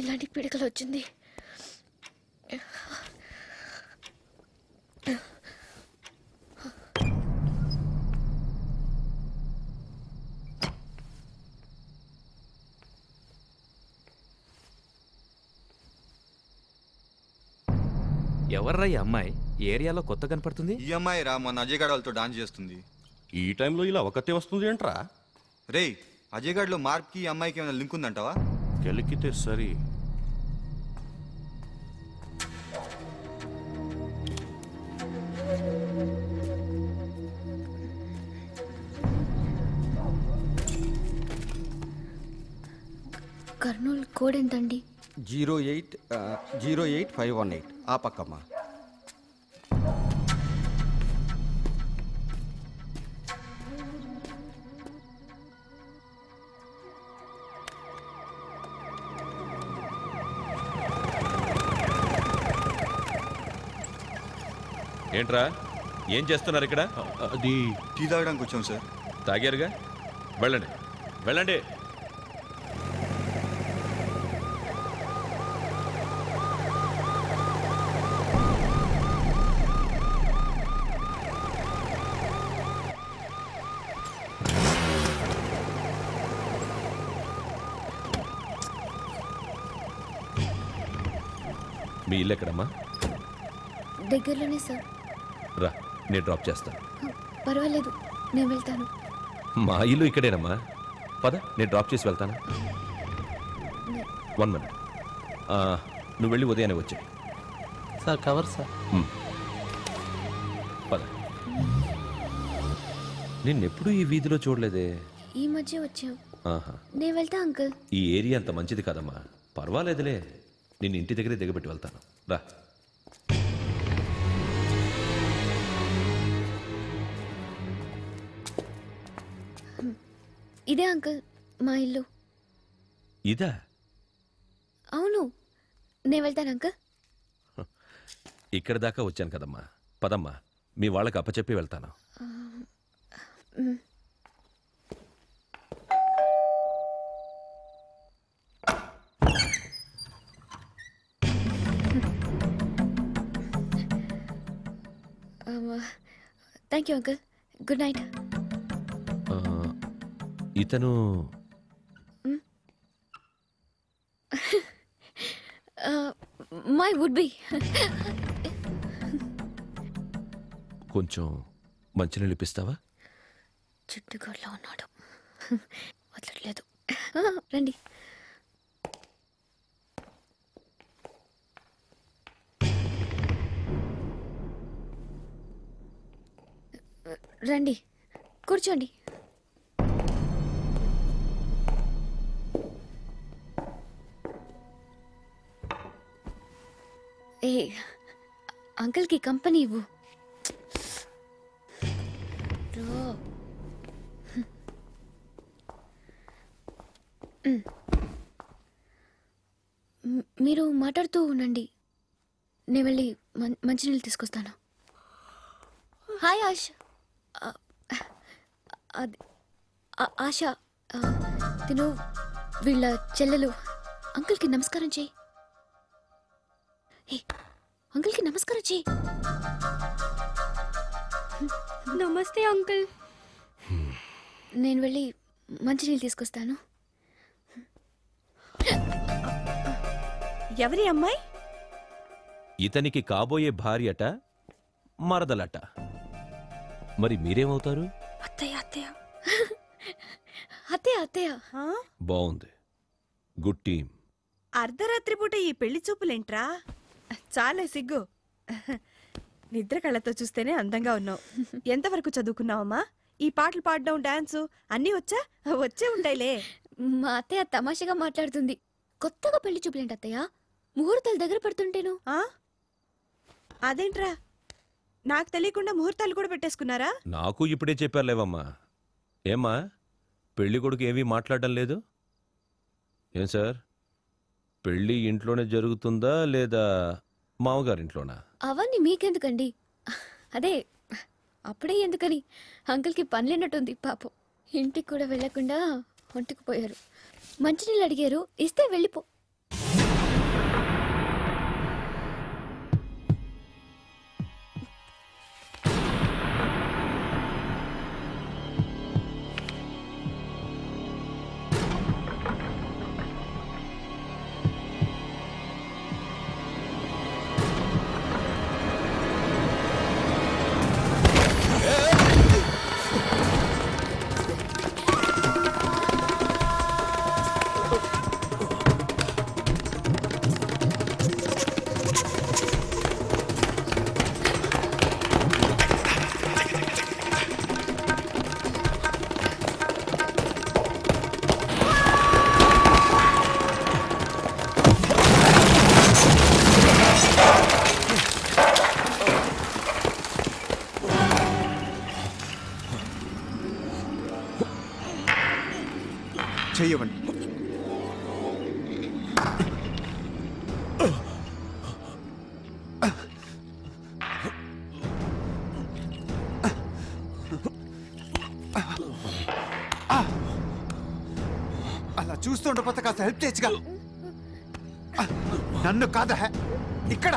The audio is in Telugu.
ఇలాంటి పిడకలు వచ్చింది ఎవర్రా ఈ అమ్మాయి ఈ ఏరియాలో కొత్త కనపడుతుంది ఈ అమ్మాయి రా మొన్న అజయ్ గాడు వాళ్ళతో డాన్స్ చేస్తుంది ఈ టైంలో ఇలా ఒకతే వస్తుంది ఏంట్రా రేయ్ అజయ్ గాడిలో మార్క్కి ఈ అమ్మాయికి ఏమైనా లింక్ ఉందంటావా కెలికితే సరి కర్నూలు కోడ్ ఎంతండి zero eight zero eight five one eight ఆ పక్కమ్మా ఏంట్రా ఏం చేస్తున్నారు ఇక్కడ అది టీ తాగడానికి వచ్చాం సార్ తాగారుగా వెళ్ళండి వెళ్ళండి మీ ఇల్లు ఎక్కడమ్మా దగ్గరలోనే సార్ రా నేను డ్రాప్ చేస్తాను పర్వాలేదు నేను వెళ్తాను మా ఇల్లు ఇక్కడేనమ్మా పద నేను డ్రాప్ చేసి వెళ్తాను వన్ మినిట్ నువ్వు వెళ్ళి ఉదయాన్నే వచ్చాయి సార్ కవర్ సార్ పద నిన్నెప్పుడు ఈ వీధిలో చూడలేదే ఈ మధ్య వచ్చాం ఆహా నేను వెళ్తా అంకుల్ ఈ ఏరియా అంత మంచిది కాదమ్మా పర్వాలేదులే నిన్ను ఇంటి దగ్గరే దిగబెట్టి వెళ్తాను రా ఇదే అంకుల్ మా ఇల్లు ఇదా అవును నేను వెళ్తాను అంకుల్ ఇక్కడ దాకా వచ్చాను కదమ్మా పదమ్మా మీ వాళ్ళకి అప్పచెప్పి వెళ్తాను మ్. Thank you uncle good night ఆ, ఇతను మై వుడ్ బి కొంచెం మంచినీళ్ళు ఇప్పిస్తావా చుట్టుకోట్లో ఉన్నాడు వదలట్లేదు ఆ, రండి రండి కూర్చోండి ఏ అంకుల్కి కంపెనీ ఇవ్వు రో మ్. మ్, మీరు మాట్లాడుతూ ఉండండి నేను వెళ్ళి మం- మంచినీళ్ళు తీసుకొస్తాను హాయ్ ఆశ ఆ, అది ఆ- ఆశ ఆ, తిను వీళ్ళ చెల్లెలు అంకుల్కి నమస్కారం చేయి ఏ అంకుల్కి నమస్కారం చేయి నమస్తే అంకుల్ నేను వెళ్ళి మంచినీళ్ళు తీసుకొస్తాను ఎవరి అమ్మాయి ఇతనికి కాబోయే భార్యట మరదలట మరి మీరేమవుతారు అత్తయ్య అత్తయ్య అత్తయ్య అత్తయ్య ఆ? బాగుంది గుడ్ టీమ్ అర్ధరాత్రి పూట ఈ పెళ్లి చూపులేంట్రా చాలా సిగ్గు నిద్ర కళ్ళతో చూస్తేనే అందంగా ఉన్నావు ఎంతవరకు చదువుకున్నావమ్మా ఈ పాటలు పాడడం డాన్స్ అన్నీ వచ్చా వచ్చే ఉంటాయిలే మా అత్తయ్య తమాషగా మాట్లాడుతుంది కొత్తగా పెళ్లి చూపులేంటి అత్తయ్య ముహూర్తాలు దగ్గర పడుతుంటేను ఆ? అదేంట్రా నాకు తెలియకుండా ముహూర్తాలు కూడా పెట్టేసుకున్నారా నాకు ఇప్పుడే చెప్పారులేవమ్మా ఏమ్మా పెళ్లి కొడుకు ఏమీ మాట్లాడడం లేదు ఏం సార్ పెళ్ళి ఇంట్లోనే జరుగుతుందా లేదా మామగారింట్లోనా అవన్నీ మీకెందుకండి అదే అప్పుడే ఎందుకని అంకుల్కి పనిలేనట్టుంది పాపం ఇంటికి కూడా వెళ్లకుండా ఒంటికి పోయారు మంచినీళ్ళు అడిగారు ఇస్తే వెళ్ళిపో చెయ్యవండి అలా చూస్తూ ఉండకపోతే కాస్త హెల్ప్ చేయొచ్చుగా నన్ను కాదా ఇక్కడ